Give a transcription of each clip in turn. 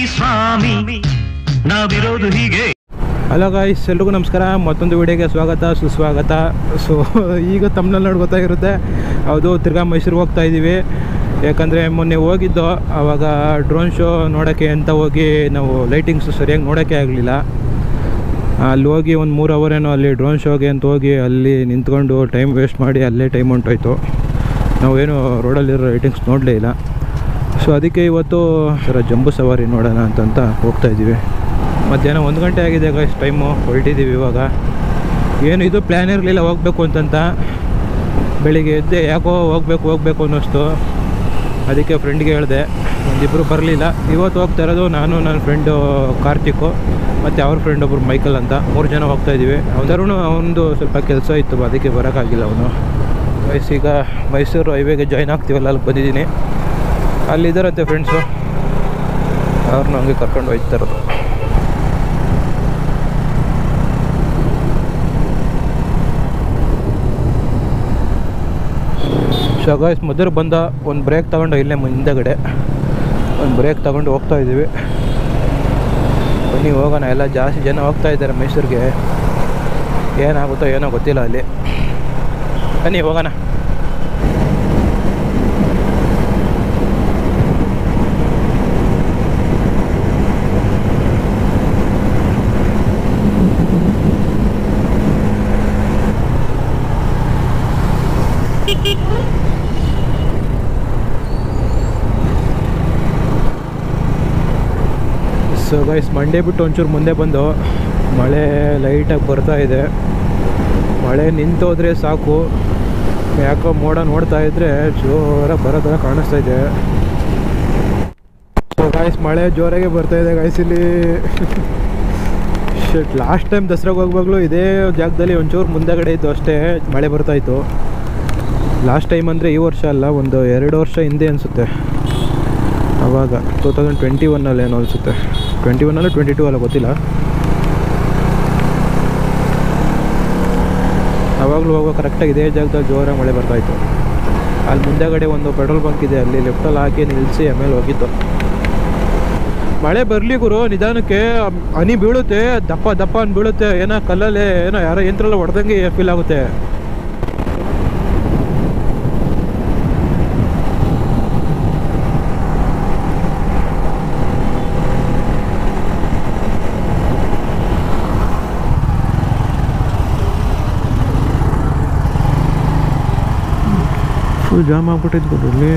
ಸ್ವಾಮಿ ನಾವಿರೋದು ಹೀಗೆ hello guys ಎಲ್ರಿಗೂ ನಮಸ್ಕಾರ ಮತ್ತೊಂದು ವಿಡಿಯೋಗೆ ಸ್ವಾಗತ ಸುಸ್ವಾಗತ ಸೊ ಈಗ ತಮ್ಮನಲ್ಲಿ ನೋಡಿ ಗೊತ್ತಾಗಿರುತ್ತೆ ಹೌದು ತಿರ್ಗಾ ಮೈಸೂರಿಗೆ ಹೋಗ್ತಾ ಇದ್ದೀವಿ ಯಾಕಂದರೆ ಮೊನ್ನೆ ಹೋಗಿದ್ದು ಆವಾಗ ಡ್ರೋನ್ ಶೋ ನೋಡೋಕ್ಕೆ ಅಂತ ಹೋಗಿ ನಾವು ಲೈಟಿಂಗ್ಸ್ ಸರಿಯಾಗಿ ನೋಡೋಕ್ಕೆ ಆಗಲಿಲ್ಲ ಅಲ್ಲಿ ಹೋಗಿ ಒಂದು ಮೂರು ಅವರೇನೋ ಅಲ್ಲಿ ಡ್ರೋನ್ ಶೋಗೆ ಅಂತ ಹೋಗಿ ಅಲ್ಲಿ ನಿಂತ್ಕೊಂಡು ಟೈಮ್ ವೇಸ್ಟ್ ಮಾಡಿ ಅಲ್ಲೇ ಟೈಮ್ ಹೊಂಟೋಯ್ತು ನಾವೇನು ರೋಡಲ್ಲಿರೋ ಲೈಟಿಂಗ್ಸ್ ನೋಡಲೇ ಇಲ್ಲ ಸೊ ಅದಕ್ಕೆ ಇವತ್ತು ಸರ ಜಂಬೂ ಸವಾರಿ ನೋಡೋಣ ಅಂತಂತ ಹೋಗ್ತಾ ಇದ್ದೀವಿ ಮಧ್ಯಾಹ್ನ ಒಂದು ಗಂಟೆ ಆಗಿದೆ ಗೈಸ್ ಟೈಮು ಹೊರಟಿದ್ದೀವಿ ಇವಾಗ ಏನು ಇದು ಪ್ಲ್ಯಾನ್ ಇರಲಿಲ್ಲ ಹೋಗಬೇಕು ಅಂತಂತ ಬೆಳಿಗ್ಗೆ ಎದ್ದೆ ಯಾಕೋ ಹೋಗ್ಬೇಕು ಹೋಗಬೇಕು ಅನ್ನಿಸ್ತು ಅದಕ್ಕೆ ಫ್ರೆಂಡ್ಗೆ ಹೇಳಿದೆ ಒಂದಿಬ್ಬರು ಬರಲಿಲ್ಲ ಇವತ್ತು ಹೋಗ್ತಾ ಇರೋದು ನಾನು ನನ್ನ ಫ್ರೆಂಡು ಕಾರ್ತಿಕ್ಕು ಮತ್ತು ಅವ್ರ ಫ್ರೆಂಡ್ ಒಬ್ಬರು ಮೈಕಲ್ ಅಂತ ಮೂರು ಜನ ಹೋಗ್ತಾ ಇದ್ದೀವಿ ಅವನೂ ಅವನದು ಸ್ವಲ್ಪ ಕೆಲಸ ಇತ್ತು ಅದಕ್ಕೆ ಬರೋಕ್ಕಾಗಿಲ್ಲ ಅವನು ಗೈಸ್ ಈಗ ಮೈಸೂರು ಹೈವೇಗೆ ಜಾಯ್ನ್ ಆಗ್ತೀವಲ್ಲ ಅಲ್ಲಿ ಬಂದಿದ್ದೀನಿ ಅಲ್ಲಿದ್ದಾರಂತೆ ಫ್ರೆಂಡ್ಸು ಅವ್ರನ್ನ ಹಂಗೆ ಕರ್ಕೊಂಡು ಹೋಯ್ತಾ ಇರೋದು ಸೊ ಗಾಯ್ಸ್ ಮೊದಲು ಬಂದ ಒಂದು ಬ್ರೇಕ್ ತಗೊಂಡು ಇಲ್ಲೇ ಮುಂದೆಗಡೆ ಒಂದು ಬ್ರೇಕ್ ತಗೊಂಡು ಹೋಗ್ತಾ ಇದ್ದೀವಿ ಬನ್ನಿ ಹೋಗೋಣ ಎಲ್ಲ ಜಾಸ್ತಿ ಜನ ಹೋಗ್ತಾ ಇದ್ದಾರೆ ಮೈಸೂರಿಗೆ ಏನಾಗುತ್ತೋ ಏನೋ ಗೊತ್ತಿಲ್ಲ ಅಲ್ಲಿ ಬನ್ನಿ ಹೋಗೋಣ ಸೊ ಗೈಸ್ ಮಂಡೇ ಬಿಟ್ಟು ಒಂಚೂರು ಮುಂದೆ ಬಂದು ಮಳೆ ಲೈಟಾಗಿ ಬರ್ತಾ ಇದೆ ಮಳೆ ನಿಂತೋದ್ರೆ ಸಾಕು ಯಾಕೋ ಮೋಡ ನೋಡ್ತಾ ಇದ್ರೆ ಜೋರ ಬರೋ ಥರ ಕಾಣಿಸ್ತಾ ಇದೆ ಸೊ ಗಾಯ್ಸ್ ಮಳೆ ಜೋರಾಗೆ ಬರ್ತಾ ಇದೆ ಗಾಯ್ಸ್ ಇಲ್ಲಿ ಶಟ್ ಲಾಸ್ಟ್ ಟೈಮ್ ದಸರಾಗೆ ಹೋಗುವಾಗಲೂ ಇದೇ ಜಾಗದಲ್ಲಿ ಒಂಚೂರು ಮುಂದೆಗಡೆ ಇತ್ತು ಅಷ್ಟೇ ಮಳೆ ಬರ್ತಾಯಿತ್ತು ಲಾಸ್ಟ್ ಟೈಮ್ ಅಂದರೆ ಈ ವರ್ಷ ಅಲ್ಲ ಒಂದು ಎರಡು ವರ್ಷ ಹಿಂದೆ ಅನಿಸುತ್ತೆ ಆವಾಗ ಟೂ ತೌಸಂಡ್ ಟ್ವೆಂಟಿ ಒನ್ನಲ್ಲಿ ಏನೋ ಅನಿಸುತ್ತೆ ಟ್ವೆಂಟಿ ಒನ್ನಲ್ಲ ಟ್ವೆಂಟಿ ಟೂ ಅಲ್ಲ ಗೊತ್ತಿಲ್ಲ ಆವಾಗಲೂ ಹೋಗೋ ಕರೆಕ್ಟಾಗಿ ಇದೇ ಜಾಗದಲ್ಲಿ ಜೋರಾಗಿ ಮಳೆ ಬರ್ತಾಯಿತ್ತು ಅಲ್ಲಿ ಮುಂದೆಗಡೆ ಒಂದು ಪೆಟ್ರೋಲ್ ಬಂಕ್ ಇದೆ ಅಲ್ಲಿ ಲೆಫ್ಟಲ್ಲಿ ಹಾಕಿ ನಿಲ್ಲಿಸಿ ಆಮೇಲೆ ಹೋಗಿದ್ದು ಮಳೆ ಬರಲಿ ಗುರು ನಿಧಾನಕ್ಕೆ ಹನಿ ಬೀಳುತ್ತೆ ದಪ್ಪ ದಪ್ಪ ಅಂತ ಬೀಳುತ್ತೆ ಏನೋ ಕಲ್ಲಲ್ಲೇ ಏನೋ ಯಾರೋ ಯಂತ್ರ ಹೊಡೆದಂಗೆ ಫೀಲ್ ಆಗುತ್ತೆ ಫುಲ್ ಜಾಮ್ ಆಗ್ಬಿಟ್ಟಿದ್ದು ಗುರು ಇಲ್ಲಿ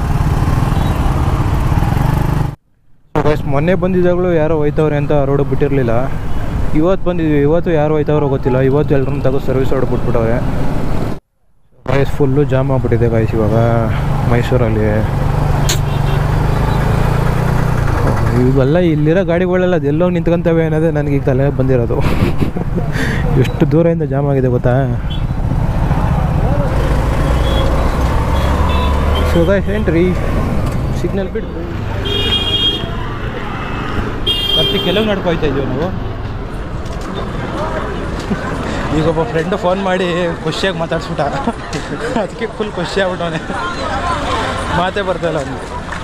ಗೈಸ್ ಮೊನ್ನೆ ಬಂದಿದ್ದಾಗಲೂ ಯಾರೋ ಹೋಯ್ತವ್ರೆ ಅಂತ ರೋಡ್ ಬಿಟ್ಟಿರಲಿಲ್ಲ ಇವತ್ತು ಬಂದಿದ್ವಿ ಇವತ್ತು ಯಾರು ಹೋಯ್ತವ್ರೋ ಗೊತ್ತಿಲ್ಲ ಇವತ್ತು ಎಲ್ಲರೂ ತಗೋ ಸರ್ವಿಸ್ ರೋಡ್ ಬಿಟ್ಬಿಟ್ಟವ್ರೆ ಗೈಸ್ ಫುಲ್ಲು ಜಾಮ್ ಆಗ್ಬಿಟ್ಟಿದೆ ಗೈಸ್ ಇವಾಗ ಮೈಸೂರಲ್ಲಿ ಇವೆಲ್ಲ ಇಲ್ಲಿರೋ ಗಾಡಿಗಳೆಲ್ಲ ಅದೆಲ್ಲೋ ನಿಂತ್ಕೊಂತವೆ ಅನ್ನೋದೇ ನನಗೆ ಈಗ ತಲೆ ಬಂದಿರೋದು ಎಷ್ಟು ದೂರದಿಂದ ಜಾಮ್ ಆಗಿದೆ ಗೊತ್ತಾ ಸೊ ಗೈಸ್ ಏನ್ರಿ ಸಿಗ್ನಲ್ ಬಿಡು ಮತ್ತೆ ಕೆಲವು ನಡ್ಕೊಯ್ತಾ ಇದೀವಿ ನಾವು ಈಗ ಒಬ್ಬ ಫ್ರೆಂಡು ಫೋನ್ ಮಾಡಿ ಖುಷಿಯಾಗಿ ಮಾತಾಡ್ಸ್ಬಿಟ್ಟ ಅದಕ್ಕೆ ಫುಲ್ ಖುಷಿ ಆಗ್ಬಿಟ್ಟವನೆ ಮಾತೇ ಬರ್ತಾಯಿಲ್ಲ ಅವನಿಗೆ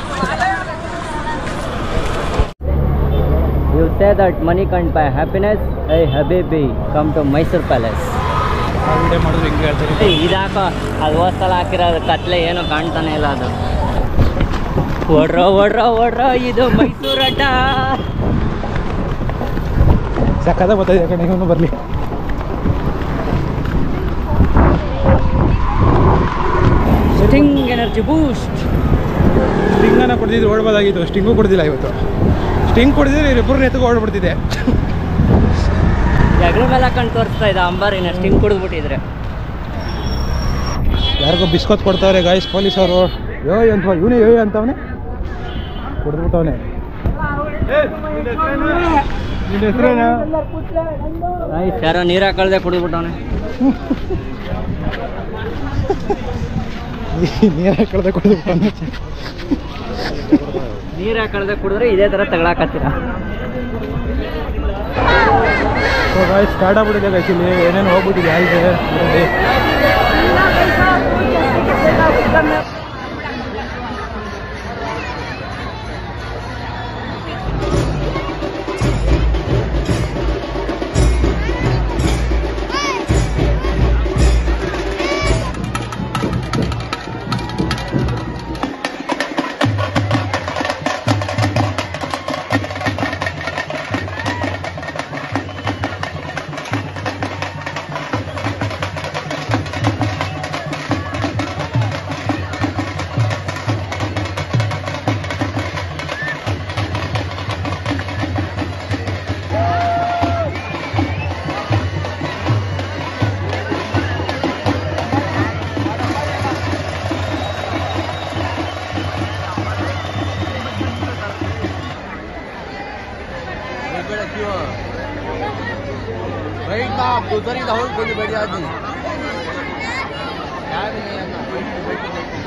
You say that money can't buy happiness. Hey, Habibi, come to Mysore Palace. ಆ ವಿಡಿಯೋ ಮಾಡಿದ್ರೆ ಹಿಂಗೆ ಹೇಳ್ತಾರೆ ಏಯ್, ಇದಾಕೋ ಅಲ್ಲಿ ಹೋದ್ಸಲ ಹಾಕಿರೋದು ಕತ್ಲೆ ಏನೋ ಕಾಣ್ತಾನೆ ಇಲ್ಲ ಅದು ಓಡ್ರೋ ಓಡ್ರೋ ಓಡ್ರೋ ಇದು ಮೈಸೂರು ಅಡ್ಡ ಸಕ್ಕದ ಗೊತ್ತಾಯ್ತು ಯಾಕಂದ್ರೆ ಇವನು ಬರಲಿ ಸ್ಟಿಂಗ್ ಎನರ್ಜಿ ಬೂಸ್ಟ್ ಸ್ಟಿಂಗನ್ನು ಕೊಡ್ದಿದ್ರೆ ಓಡ್ಬೋದಾಗಿತ್ತು ಸ್ಟಿಂಗು ಕೊಡ್ದಿಲ್ಲ ಇವತ್ತು ಸ್ಟಿಂಗ್ ಕೊಡ್ದಿದ್ರೆ ಇಬ್ಬರನ್ನ ಎತ್ಕೊಂಡು ಓಡ್ಬಿಡ್ತಿದ್ದೆ ಜಗಳ ಮೇಲೆ ಹಾಕೊಂಡು ತೋರಿಸ್ತಾ ಇದ್ದ ಅಂಬಾರಿನ ಸ್ಟಿಂಗ್ ಕುಡಿದ್ಬಿಟ್ಟಿದ್ರೆ ಯಾರಿಗೋ ಬಿಸ್ಕೊತ್ ಕೊಡ್ತಾವ್ರೆ ಗಾಯ್ಸ್ ಪೊಲೀಸ್ ಅವರು ಯೋ ಅಂತ ಇವನೇ ಯೋ ಅಂತವನೆ ಕುಡಿದ್ಬಿಟ್ಟವನೆ ನಿನ್ನ ಹೆಸರೇನು ಆಯ್ತು ಯಾರೋ ನೀರು ಹಾಕಳ್ದೆ ಕುಡಿದ್ಬಿಟ್ಟವನೆ ನೀರು ಹಾಕಳ್ದೆ ಕುಡಿದ್ಬಿಟ್ಟವನೆ ನೀರು ಹಾಕಳ್ದೆ ಕುಡಿದ್ರೆ ಇದೇ ಥರ ತಗೊಳಕತ್ತೀರ ಸೊ ಗಾಯ್ಸ್ ಸ್ಟಾರ್ಟ್ ಆಗ್ಬಿಟ್ಟಿದೆ ಗಾಯ್ಸ್ ಇಲ್ಲಿ ಏನೇನು ಹೋಗ್ಬಿಟ್ಟಿದೆ ಆಗಿದೆ ಇದರಲ್ಲಿ राईट ना दोन्ही धावून कोणी बैठी आधी काय नाही यांना.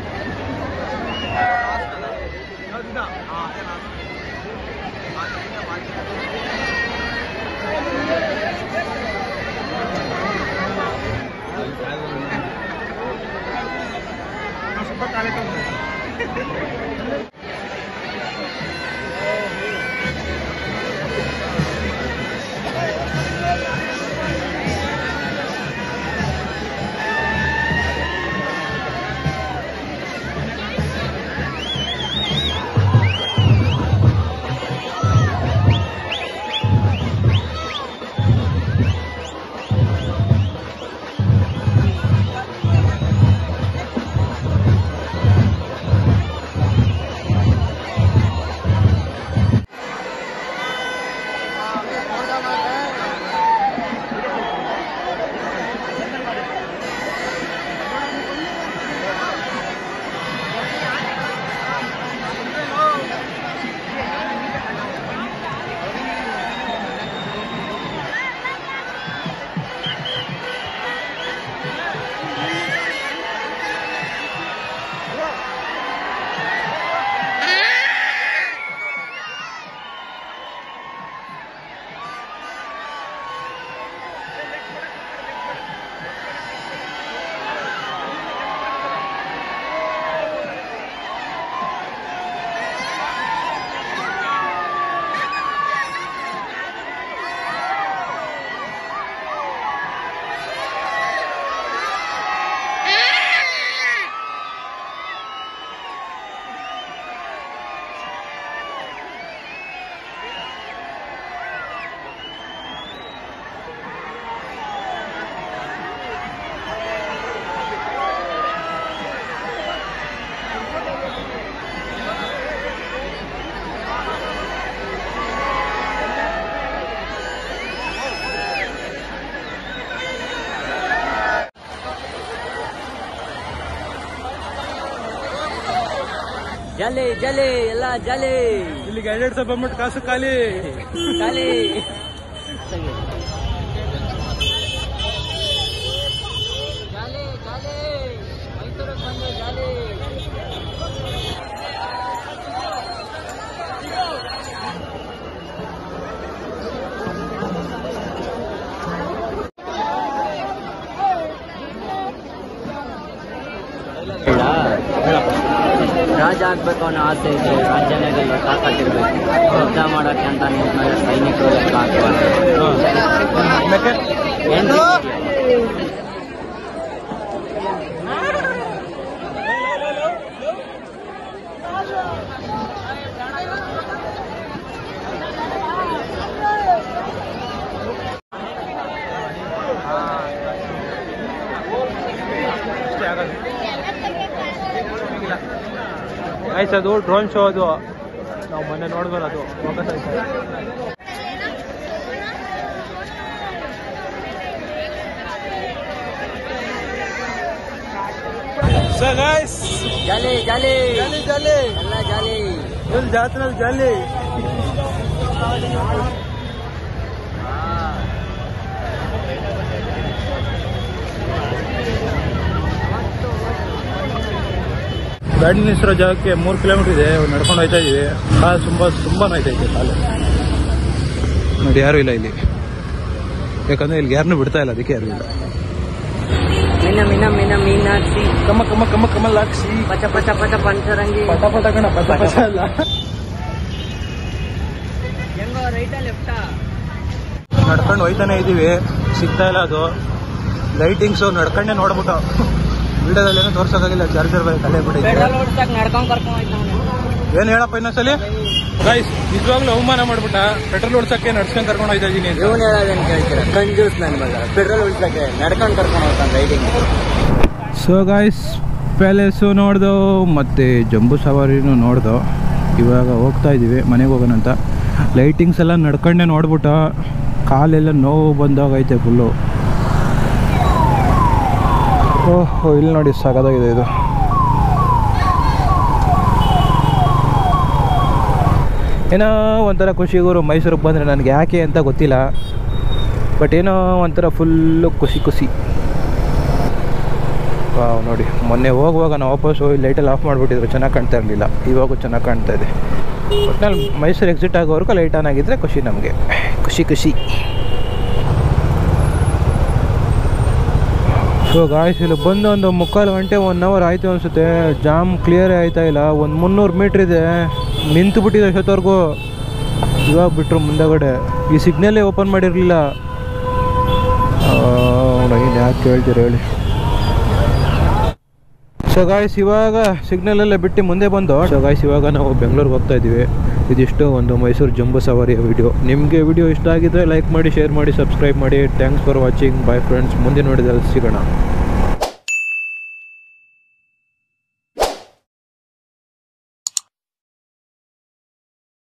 ಜಲೆ ಜಲೆ ಎಲ್ಲ ಜಲೆ ಇಲ್ಲಿಗೆ ಎರಡೆರಡು ಸಲ ಬಂದ್ಬಿಟ್ಟು ಕಾಸು ಖಾಲಿ ಖಾಲಿ ಜಾಲೆ ಜಾಲೆ ಮೈಸೂರಿಗೆ ಬಂದು ಜಾಲೆ ರಾಜ ಆಗ್ಬೇಕು ಅನ್ನೋ ಆಸೆ ಇದೆ ರಾಜ್ಯನೇ ಗೆಲ್ಲೋ ತಾಕತ್ತಿರ್ಬೇಕು ಯುದ್ಧ ಮಾಡೋಕ್ಕೆ ಅಂತ ನಿಂತ್ಮೇಲೆ ಸೈನಿಕರು ಲೆಕ್ಕ ಹಾಕ್ಬಾರ್ದು ಏನ್ರಿ ಆಯ್ತು ಅದು ಡ್ರೋನ್ ಶೋ ಅದು ನಾವು ಮೊನ್ನೆ ನೋಡಿದ್ವಲ್ಲ ಅದು ಫೋಕಸ್ ಆಯ್ತು ಸೊ ಗೈಸ್ ಜಾಲಿ ಜಾಲಿ ಜಾಲಿ ಜಾಲಿ ಎಲ್ಲ ಜಾಲಿ ಫುಲ್ ಜಾತ್ರೆಯಲ್ಲಿ ಜಾಲಿ ಗಾಡಿ ನಿಲ್ಲಿಸಿರೋ ಜಾಗಕ್ಕೆ ಮೂರು ಕಿಲೋಮೀಟರ್ ಇದೆ ನಡ್ಕೊಂಡು ಹೋಯ್ತಾ ಇದೀವಿ ಕಾಲು ತುಂಬ ತುಂಬ ನೋಯ್ತೈತೆ ಕಾಲು ನೋಡಿ ಯಾರು ಇಲ್ಲ ಇಲ್ಲಿ ಯಾಕಂದ್ರೆ ಇಲ್ಲಿ ಯಾರನ್ನೂ ಬಿಡ್ತಾ ಇಲ್ಲ ಅದಕ್ಕೆ ಯಾರು ಇಲ್ಲ ಮಿನ ಮಿನ ಮಿನ ಮೀನಾಕ್ಷಿ ಕಮ್ಮ ಕಮ್ಮ ಕಮ್ಮ ಕಮಲ್ ಹಾಕ್ಸಿ ಪಚ ಪಚ ಪಚ ಪಂಚರಂಗಿ ಪಟ ಪಟ ಕಣ ಪಟ ಪಟ ಅಲ್ಲ ಹೆಂಗೋ ರೈಟಾ ಲೆಫ್ಟಾ ನಡ್ಕೊಂಡು ಹೋಯ್ತಾನೆ ಇದೀವಿ ಸಿಗ್ತಾ ಇಲ್ಲ ಅದು ಲೈಟಿಂಗ್ಸು ನಡ್ಕೊಂಡೆ ನೋಡ್ಬಿಟ್ಟು ವಿಡಿಯೋದಲ್ಲಿ ಏನೂ ತೋರ್ಸೋಕ್ಕಾಗಿಲ್ಲ ಚಾರ್ಜರ್ ತಲೆ ಬಿಟ್ಟೈತೆ ಪೆಟ್ರೋಲ್ ಹೊಡ್ಸಕ್ ನಡ್ಕೊಂಡ್ ಕರ್ಕೊಂಡ್ ಹೋಯ್ತಾನೆ ಏನ್ ಹೇಳಪ್ಪ ಇನ್ನೊಂದ್ಸಲಿ ಗೈಸ್ ನಿಜವಾಗ್ಲೂ ಅವಮಾನ ಮಾಡ್ಬಿಟ್ಟ ಪೆಟ್ರೋಲ್ ಹೊಡ್ಸಕ್ಕೆ ನಡ್ಸ್ಕೊಂಡ್ ಕರ್ಕೊಂಡು ಹೋಯ್ತಾ ಇದೀನಿ ಅಂತ. ಇವನ್ ಹೇಳೋದೇನ್ ಕೇಳ್ತೀರ ಕಂಜೂಸ್ ನನ್ ಮಗ ಪೆಟ್ರೋಲ್ ಉಳ್ಸಕ್ಕೆ ನಡ್ಕೊಂಡ್ ಕರ್ಕೊಂಡ್ ಹೋಗ್ತಾನೆ ರೈಡಿಂಗ್ ಸೊ ಗಾಯ್ಸ್ ಪ್ಯಾಲೇಸು ನೋಡ್ದು ಮತ್ತು ಜಂಬೂ ಸವಾರಿನೂ ನೋಡ್ದು ಇವಾಗ ಹೋಗ್ತಾ ಇದ್ದೀವಿ ಮನೆಗೆ ಹೋಗೋಣ ಅಂತ ಲೈಟಿಂಗ್ಸ್ ಎಲ್ಲ ನಡ್ಕೊಂಡೆ ನೋಡ್ಬಿಟ್ಟು ಕಾಲೆಲ್ಲ ನೋವು ಬಂದಾಗೈತೆ ಫುಲ್ಲು ಓಹ್ ಇಲ್ಲಿ ನೋಡಿ ಸಾಕಾಗಿದೆ ಇದು ಏನೋ ಒಂಥರ ಖುಷಿ ಗುರು ಮೈಸೂರಿಗೆ ಬಂದರೆ ನನಗೆ ಯಾಕೆ ಅಂತ ಗೊತ್ತಿಲ್ಲ ಬಟ್ ಏನೋ ಒಂಥರ ಫುಲ್ಲು ಖುಷಿ ಖುಷಿ ವಾವ್ ನೋಡಿ ಮೊನ್ನೆ ಹೋಗುವಾಗ ನಾವು ವಾಪಸ್ ಹೋಗಿ ಲೈಟಲ್ಲಿ ಆಫ್ ಮಾಡಿಬಿಟ್ಟಿದ್ರು ಚೆನ್ನಾಗಿ ಕಾಣ್ತಾ ಇರಲಿಲ್ಲ ಇವಾಗೂ ಚೆನ್ನಾಗಿ ಕಾಣ್ತಾ ಇದೆ ಒಟ್ನಲ್ಲಿ ಮೈಸೂರು ಎಕ್ಸಿಟ್ ಆಗೋವರೆಗೂ ಲೈಟ್ ಆನ್ ಆಗಿದ್ದರೆ ಖುಷಿ ನಮಗೆ ಖುಷಿ ಖುಷಿ ಸೊ ಗಾಯ್ಸ್ ಇಲ್ಲಿ ಬಂದು ಒಂದು ಮುಕ್ಕಾಲು ಗಂಟೆ ಒನ್ ಅವರ್ ಆಯಿತು ಅನಿಸುತ್ತೆ ಜಾಮ್ ಕ್ಲಿಯರೇ ಆಯ್ತಾ ಇಲ್ಲ ಒಂದು ಮುನ್ನೂರು ಮೀಟ್ರ್ ಇದೆ ನಿಂತು ಬಿಟ್ಟಿದೆ ಅಷ್ಟೊತ್ತವರೆಗೂ ಇವಾಗ ಬಿಟ್ಟರು ಮುಂದಗಡೆ ಈ ಸಿಗ್ನಲ್ಲೇ ಓಪನ್ ಮಾಡಿರಲಿಲ್ಲ ಏನು ಯಾಕೆ ಕೇಳ್ತೀರ ಹೇಳಿ ಸೊ ಗಾಯ್ಸ್ ಇವಾಗ ಸಿಗ್ನಲಲ್ಲೇ ಬಿಟ್ಟು ಮುಂದೆ ಬಂದು ಸೊ ಗಾಯ್ಸ್ ಇವಾಗ ನಾವು ಬೆಂಗಳೂರಿಗೆ ಹೋಗ್ತಾ ಇದ್ದೀವಿ ಇದಿಷ್ಟು ಒಂದು ಮೈಸೂರು ಜಂಬೂ ಸವಾರಿಯ ವಿಡಿಯೋ ನಿಮಗೆ ವಿಡಿಯೋ ಇಷ್ಟ ಆಗಿದ್ರೆ ಲೈಕ್ ಮಾಡಿ ಶೇರ್ ಮಾಡಿ ಸಬ್ಸ್ಕ್ರೈಬ್ ಮಾಡಿ thanks for watching bye friends ಮುಂದೆ ನೋಡಿದಲ್ಲಿ ಸಿಗೋಣ